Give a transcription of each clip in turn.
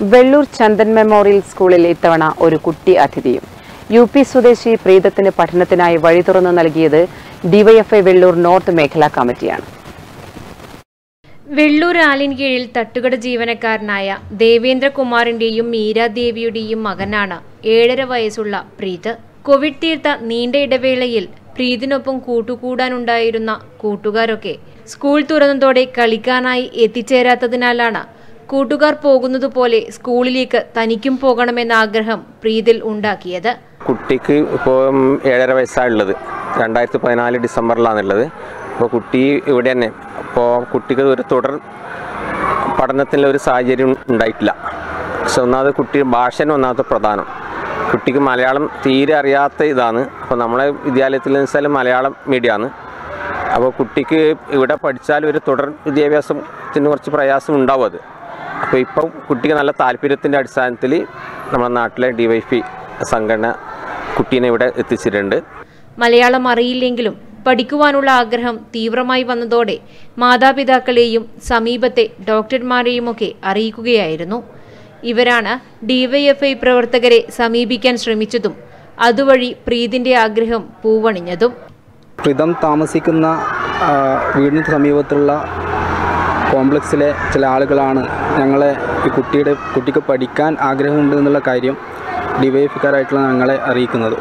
Vellur Chandan memorial സ്കൂളിൽ ഇത്തവണ ഒരു കുട്ടി അതിഥിയും യു പി സ്വദേശി പ്രീതത്തിന് പഠനത്തിനായി വഴി തുറന്നു നൽകിയത് ഡിവൈഎഫ്ഐ വെള്ളൂർ നോർത്ത് മേഖലാ കമ്മിറ്റിയാണ് വെള്ളൂർ ആലിൻ കീഴിൽ തട്ടുകട ജീവനക്കാരനായ ദേവേന്ദ്രകുമാറിന്റെയും മീരാദേവിയുടെയും മകനാണ് ഏഴര വയസ്സുള്ള പ്രീത് കോവിഡ് തീർത്ത നീണ്ട ഇടവേളയിൽ പ്രീതിനൊപ്പം കൂട്ടുകൂടാനുണ്ടായിരുന്ന കൂട്ടുകാരൊക്കെ സ്കൂൾ തുറന്നതോടെ കളിക്കാനായി എത്തിച്ചേരാത്തതിനാലാണ് കൂട്ടുകാർ പോകുന്നതുപോലെ സ്കൂളിലേക്ക് തനിക്കും പോകണമെന്ന ആഗ്രഹം പ്രീതിൽ ഉണ്ടാക്കിയത് കുട്ടിക്ക് ഇപ്പോൾ ഏഴര വയസ്സാണുള്ളത് രണ്ടായിരത്തി പതിനാല് ഡിസംബറിലാണുള്ളത് അപ്പോൾ കുട്ടി ഇവിടെ തന്നെ അപ്പോൾ കുട്ടിക്ക് ഒരു തുടർ പഠനത്തിനുള്ള ഒരു സാഹചര്യം ഉണ്ടായിട്ടില്ല പക്ഷെ ഒന്നാമത് കുട്ടി ഭാഷന് ഒന്നാമത്തെ പ്രധാനം കുട്ടിക്ക് മലയാളം തീരെ അറിയാത്ത ഇതാണ് അപ്പോൾ നമ്മളെ വിദ്യാലയത്തിൽ എന്ന് വെച്ചാൽ മലയാളം മീഡിയമാണ് അപ്പോൾ കുട്ടിക്ക് ഇവിടെ പഠിച്ചാൽ ഒരു തുടർ വിദ്യാഭ്യാസത്തിന് കുറച്ച് പ്രയാസം ഉണ്ടാവും അത് അപ്പോൾ ഇപ്പം കുട്ടിക്ക് നല്ല താല്പര്യത്തിൻ്റെ അടിസ്ഥാനത്തിൽ നമ്മുടെ നാട്ടിലെ ഡിവൈഫി സംഘടന കുട്ടീനെ ഇവിടെ എത്തിച്ചിട്ടുണ്ട് മലയാളം അറിയില്ലെങ്കിലും പഠിക്കുവാനുള്ള ആഗ്രഹം തീവ്രമായി വന്നതോടെ മാതാപിതാക്കളെയും സമീപത്തെ ഡോക്ടർമാരെയുമൊക്കെ അറിയിക്കുകയായിരുന്നു ഇവരാണ് ഡിവൈഎഫ്ഐ പ്രവർത്തകരെ സമീപിക്കാൻ ശ്രമിച്ചതും അതുവഴി പ്രീതിന്റെ ആഗ്രഹം പൂവണിഞ്ഞതും പ്രിതം താമസിക്കുന്ന ആ, വീടിന് സമീപത്തുള്ള കോംപ്ലക്സിലെ ചില ആളുകളാണ് ഞങ്ങളെ ഈ കുട്ടിയുടെ കുട്ടിക്ക് പഠിക്കാൻ ആഗ്രഹമുണ്ട് എന്നുള്ള കാര്യം ഡിവൈഎഫ്കാരായിട്ടുള്ള ഞങ്ങളെ അറിയിക്കുന്നത്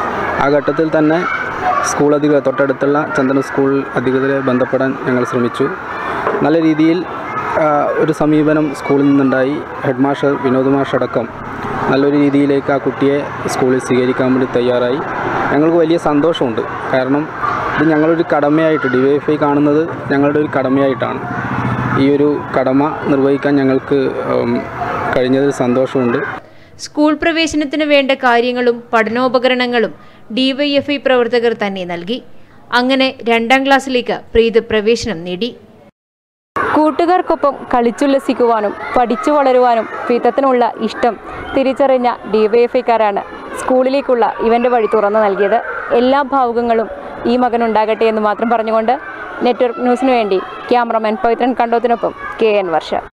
ആ ഘട്ടത്തിൽ തന്നെ സ്കൂൾ അധികൃതർ തൊട്ടടുത്തുള്ള ചന്ദന സ്കൂൾ അധികൃതരെ ബന്ധപ്പെടാൻ ഞങ്ങൾ ശ്രമിച്ചു നല്ല രീതിയിൽ ആ, ഒരു സമീപനം സ്കൂളിൽ നിന്നുണ്ടായി ഹെഡ് മാസ്റ്റർ വിനോദ് മാഷ് അടക്കം നല്ലൊരു രീതിയിലേക്ക് ആ കുട്ടിയെ സ്കൂളിൽ സ്വീകരിക്കാൻ വേണ്ടി തയ്യാറായി ഞങ്ങൾക്ക് വലിയ സന്തോഷമുണ്ട് കാരണം ഇത് ഞങ്ങളൊരു കടമയായിട്ട് ഡിവൈഎഫ്ഐ കാണുന്നത് ഞങ്ങളുടെ ഒരു കടമയായിട്ടാണ് ഈ ഒരു കടമ നിർവഹിക്കാൻ ഞങ്ങൾക്ക് ഉം, കഴിഞ്ഞതിൽ സന്തോഷമുണ്ട് സ്കൂൾ പ്രവേശനത്തിന് വേണ്ട കാര്യങ്ങളും പഠനോപകരണങ്ങളും ഡിവൈഎഫ്ഐ പ്രവർത്തകർ തന്നെ നൽകി അങ്ങനെ രണ്ടാം ക്ലാസ്സിലേക്ക് പ്രീത് പ്രവേശനം നേടി കൂട്ടുകാർക്കൊപ്പം കളിച്ചുല്ലസിക്കുവാനും പഠിച്ചു വളരുവാനും പ്രീതത്തിനുള്ള ഇഷ്ടം തിരിച്ചറിഞ്ഞ ഡിവൈഎഫ്ഐക്കാരാണ് സ്കൂളിലേക്കുള്ള ഇവൻ്റെ വഴി തുറന്നു നൽകിയത് എല്ലാ ഭാവുകങ്ങളും ഈ മകനുണ്ടാകട്ടെ എന്ന് മാത്രം പറഞ്ഞുകൊണ്ട് നെറ്റ്വർക്ക് ന്യൂസിനു വേണ്ടി ക്യാമറമാൻ പവിത്രൻ കണ്ടോത്തിനൊപ്പം കെ എൻ വർഷ